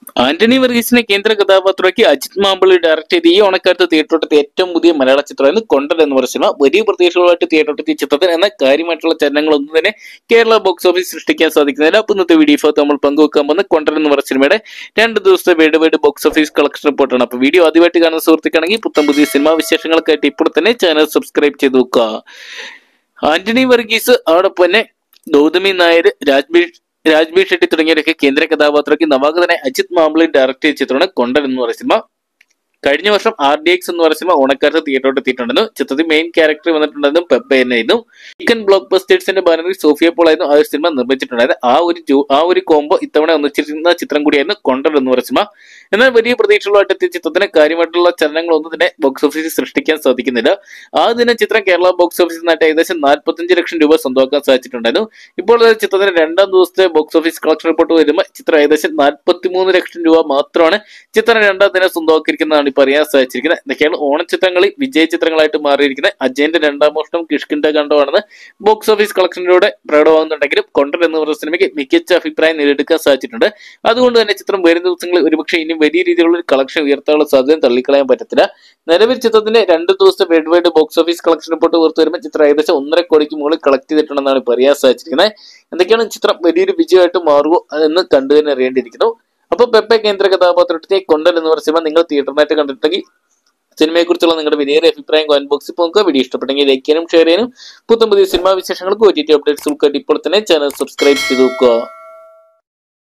ആന്റണി വർഗീസിനെ കേന്ദ്ര കഥാപാത്രമാക്കി അജിത് മാമ്പിളി ഡയറക്ട് ചെയ്ത ഈ ഓണക്കാലത്ത് തിയേറ്ററോട്ടത്തെ ഏറ്റവും പുതിയ മലയാള ചിത്രമായിരുന്നു കൊണ്ടൽ എന്ന് പറഞ്ഞ സിനിമ വലിയ പ്രതീക്ഷകളായിട്ട് തിയേറ്ററോട്ടെത്തിയ ചിത്രത്തിന് എന്നാൽ കാര്യമായിട്ടുള്ള ചലനങ്ങളൊന്നും തന്നെ കേരള ബോക്സ് ഓഫീസ് സൃഷ്ടിക്കാൻ സാധിക്കുന്നില്ല അപ്പൊ ഇന്നത്തെ വീഡിയോ ഭാഗത്ത് നമ്മൾ പങ്കുവെക്കാൻ പോകുന്ന കൊണ്ടൽ എന്ന് പറഞ്ഞ സിനിമയുടെ രണ്ട് ദിവസത്തെ world wide box office collection റിപ്പോർട്ടാണ് അപ്പൊ വീഡിയോ ആദ്യമായിട്ട് കാണുന്ന സുഹൃത്തുക്കാണെങ്കിൽ പുത്തം പുതിയ സിനിമാ വിശേഷങ്ങൾക്കായിട്ട് ഇപ്പോൾ തന്നെ ചാനൽ സബ്സ്ക്രൈബ് ചെയ്ത് വെക്കുക ആന്റണി വർഗീസ് അതോടൊപ്പം തന്നെ ഗൗതമി നായർ രാജ്ബി രാജ്ബി ഷെട്ടി തുടങ്ങിയവരൊക്കെ കേന്ദ്ര കഥാപാത്രയ്ക്ക് നവാഗതനെ അജിത് മാമ്പിളി ഡയറക്ട് ചെയ്ത ചിത്രമാണ് കൊണ്ടൻ എന്ന് പറയുന്ന സിനിമ കഴിഞ്ഞ വർഷം ആർ ഡി എക്സ് എന്ന് പറയുന്ന സിനിമ ഓണക്കാലത്ത് തിയേറ്ററോട്ട് എത്തിയിട്ടുണ്ടെന്നു ചിത്രത്തിൽ മെയിൻ ക്യാരക്ടർ വന്നിട്ടുണ്ടെന്നും പെപ്പ എന്നായിരുന്നു ചിക്കൻ ബ്ലോക്ക് ബസ്റ്റേഴ്സിന്റെ ബാനറിൽ സോഫിയ പോൾ ആയിരുന്നു ആ ഒരു സിനിമ നിർമ്മിച്ചിട്ടുണ്ടായത് ആ ഒരു ജോ- ആ ഒരു കോംബോ ഇത്തവണ ഒന്നിച്ചിരുന്ന ചിത്രം കൂടിയായിരുന്നു കൊണ്ടൻ എന്ന് പറയുന്ന സിനിമ എന്നാൽ വലിയ പ്രതീക്ഷകളുമായിട്ട് എത്തിയ ചിത്രത്തിന് കാര്യമായിട്ടുള്ള ചലനങ്ങളൊന്നും തന്നെ ബോക്സ് ഓഫീസിൽ സൃഷ്ടിക്കാൻ സാധിക്കുന്നില്ല ആ ദിനം ചിത്രം കേരള ബോക്സ് ഓഫീസിൽ നിന്നായിട്ട് ഏകദേശം നാൽപ്പത്തഞ്ച് ലക്ഷം രൂപ സ്വന്തമാക്കാൻ സാധിച്ചിട്ടുണ്ടായിരുന്നു ഇപ്പോൾ ഇത് ചിത്രത്തിന്റെ രണ്ടാം ദിവസത്തെ ബോക്സ് ഓഫീസ് കളക്ഷൻ റിപ്പോർട്ട് വരുമ്പോൾ ചിത്രം ഏകദേശം നാൽപ്പത്തിമൂന്ന് ലക്ഷം രൂപ മാത്രമാണ് ചിത്രം രണ്ടാം ദിനം സ്വന്തമാക്കിയിരിക്കുന്നതാണ് ഇപ്പോൾ അറിയാൻ സാധിച്ചിരിക്കുന്നത് എന്തൊക്കെയാണ് ഓണച്ചിത്രങ്ങളിൽ വിജയ ചിത്രങ്ങളായിട്ട് മാറിയിരിക്കുന്നത് അജയന്റെ രണ്ടാം മോഷണം കിഷ്കിന്റെ കണ്ടമാണെന്ന് ബോക്സ് ഓഫീസ് കളക്ഷനിലൂടെ പ്രകടമാകുന്നുണ്ടെങ്കിലും കൊണ്ടൻ എന്ന് പറയുന്ന സിനിമയ്ക്ക് മികച്ച അഭിപ്രായം നേടിയെടുക്കാൻ സാധിച്ചിട്ടുണ്ട് അതുകൊണ്ട് തന്നെ ചിത്രം വരും ദിവസങ്ങളിൽ ഒരുപക്ഷെ ഇനി വലിയ രീതിയിലുള്ള ഒരു കളക്ഷൻ ഉയർത്താനുള്ള സാധ്യത തള്ളിക്കളയാൻ പറ്റത്തില്ല നിലവിൽ ചിത്രത്തിന്റെ രണ്ട് ദിവസത്തെ world wide box office collection report പുറത്തു വരുമ്പോൾ ചിത്രം ഏകദേശം ഒന്നര കോടിക്ക് മുകളിൽ കളക്ട് ചെയ്തിട്ടുണ്ടെന്നാണ് ഇപ്പോൾ അറിയാൻ സാധിച്ചിരിക്കുന്നത് എന്തൊക്കെയാണ് ചിത്രം വലിയൊരു വിജയമായിട്ട് മാറുമോ എന്ന് കണ്ടു തന്നെ അറിയേണ്ടിയിരിക്കുന്നു അപ്പൊ പെപ്പെ കേന്ദ്ര കഥാപാത്രത്തെ കൊണ്ടൽ എന്ന് പറഞ്ഞ സിനിമ നിങ്ങൾ തിയേറ്ററിനായിട്ട് കണ്ടിട്ടുണ്ടെങ്കിൽ സിനിമയെക്കുറിച്ചുള്ള നിങ്ങളുടെ വലിയ അഭിപ്രായം കമന്റ് ബോക്സിൽ നോക്കുക വീഡിയോ ഇഷ്ടപ്പെട്ടെങ്കിൽ ലൈക്ക് ചെയ്യാനും ഷെയർ ചെയ്യാനും പുത്തൻ പുതിയ സിനിമാ വിശേഷങ്ങൾക്ക് ഒ ടി ടി അപ്ഡേറ്റ്സ് ഉൾക്കാട്ട് ഇപ്പോൾ തന്നെ ചാനൽ സബ്സ്ക്രൈബ് ചെയ്ത് നോക്കുക